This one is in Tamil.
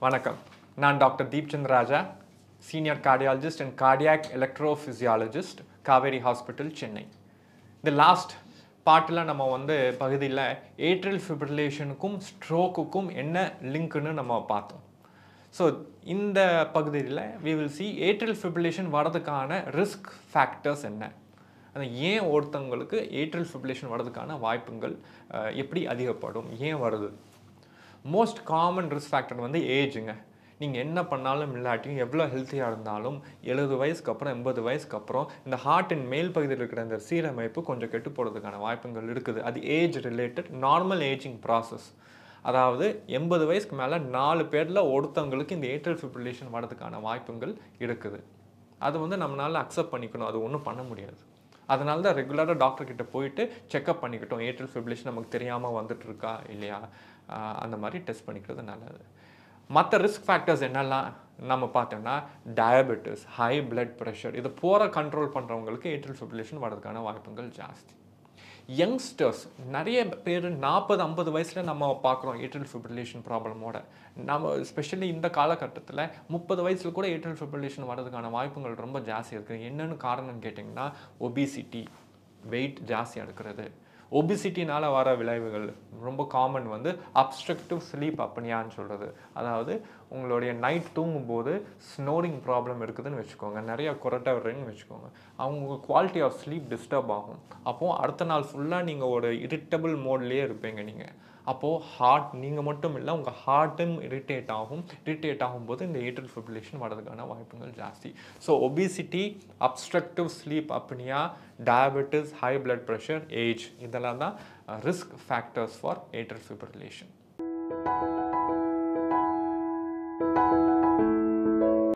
வணக்கம் நான் doctor Deep Chandraraja senior cardiologist and cardiac electrophysiologist Kauvery hospital Chennai இந்த லாஸ்ட் பாட்டில் நம்ம வந்து பகுதியில் ஏட்ரல் ஃபிப்ரிலேஷனுக்கும் ஸ்ட்ரோக்குக்கும் என்ன லிங்க்னு நம்ம பார்த்தோம் ஸோ இந்த பகுதியில் we will see atrial fibrillation வரதுக்கான ரிஸ்க் ஃபேக்டர்ஸ் என்ன அது ஏன் ஒருத்தவங்களுக்கு ஏட்ரல் ஃபிப்ரிலேஷன் வரதுக்கான வாய்ப்புகள் அஹ், எப்படி அதிகப்படும் ஏன் வருது மோஸ்ட் காமன் ரிஸ்க் ஃபேக்டர் வந்து ஏஜுங்க நீங்கள் என்ன பண்ணாலும் இல்லாட்டியும் எவ்வளோ ஹெல்த்தியாக இருந்தாலும் எழுபது வயசுக்கு அப்புறம் எண்பது வயசுக்கு அப்புறம் இந்த ஹார்ட்டின் மேல் பகுதியில் இருக்கிற இந்த சீரமைப்பு கொஞ்சம் கெட்டு போகிறதுக்கான வாய்ப்புகள் இருக்குது அது age related normal ageing process அதாவது எண்பது வயசுக்கு மேலே நாலு பேரில் ஒருத்தவங்களுக்கு இந்த ஏட்ரல் ஃபிப்ரிலேஷன் வரதுக்கான வாய்ப்புகள் இருக்குது அது வந்து நம்மளால் அக்செப்ட் பண்ணிக்கணும் அது ஒன்றும் பண்ண முடியாது அதனால தான் ரெகுலராக டாக்டர் கிட்ட போயிட்டு செக்அப் பண்ணிக்கிட்டோம் ஏட்ரல் ஃபிப்ரிலேஷன் நமக்கு தெரியாமல் வந்துட்டு இருக்கா இல்லையா ஆஹ் அந்த மாதிரி டெஸ்ட் பண்ணிக்கிறது நல்லது மற்ற ரிஸ்க் ஃபேக்டர்ஸ் என்னெல்லாம் நம்ம பார்த்தோம்னா டயபெட்டிஸ் ஹை blood ப்ரெஷர் இதை போகிற கண்ட்ரோல் பண்ணுறவங்களுக்கு ஏட்ரல் ஃபிப்ரிலேஷன் வரதுக்கான வாய்ப்புகள் ஜாஸ்தி யங்ஸ்டர்ஸ் நிறைய பேர் நாற்பது ஐம்பது வயசில் நம்ம பார்க்குறோம் ஏட்ரல் ஃபிப்ரிலேஷன் ப்ராப்ளமோட நம்ம ஸ்பெஷலி இந்த காலகட்டத்தில் முப்பது வயசில் கூட ஏட்ரல் ஃபிப்ரிலேஷன் வரதுக்கான வாய்ப்புகள் ரொம்ப ஜாஸ்தி இருக்குது என்னென்னு காரணம் கேட்டிங்கன்னா ஒபிசிட்டி வெயிட் ஜாஸ்தியாக இருக்கிறது ஒபிசிட்டினால் வர விளைவுகள் ரொம்ப காமன் வந்து அப்ஸ்ட்ரக்டிவ் ஸ்லீப் அப்பனியான்னு சொல்கிறது அதாவது உங்களுடைய நைட் தூங்கும்போது ஸ்னோரிங் ப்ராப்ளம் இருக்குதுன்னு வச்சுக்கோங்க நிறைய கொரட்டை வர்றேன்னு வச்சுக்கோங்க அவங்க குவாலிட்டி ஆஃப் ஸ்லீப் டிஸ்டர்ப் ஆகும் அப்போது அடுத்த நாள் ஃபுல்லாக நீங்கள் ஒரு இரிட்டபிள் மோட்லேயே இருப்பீங்க நீங்கள் அப்போது ஹார்ட் நீங்கள் மட்டும் இல்லை உங்கள் ஹார்ட்டும் இரிட்டேட் ஆகும் இரிட்டேட் ஆகும்போது இந்த ஏட்ரல் ஃபிப்ரிலேஷன் வரதுக்கான வாய்ப்புகள் ஜாஸ்தி so obesity obstructive sleep apnoea diabetes high blood pressure age இதெல்லாம் தான் risk factors for atrial fibrillation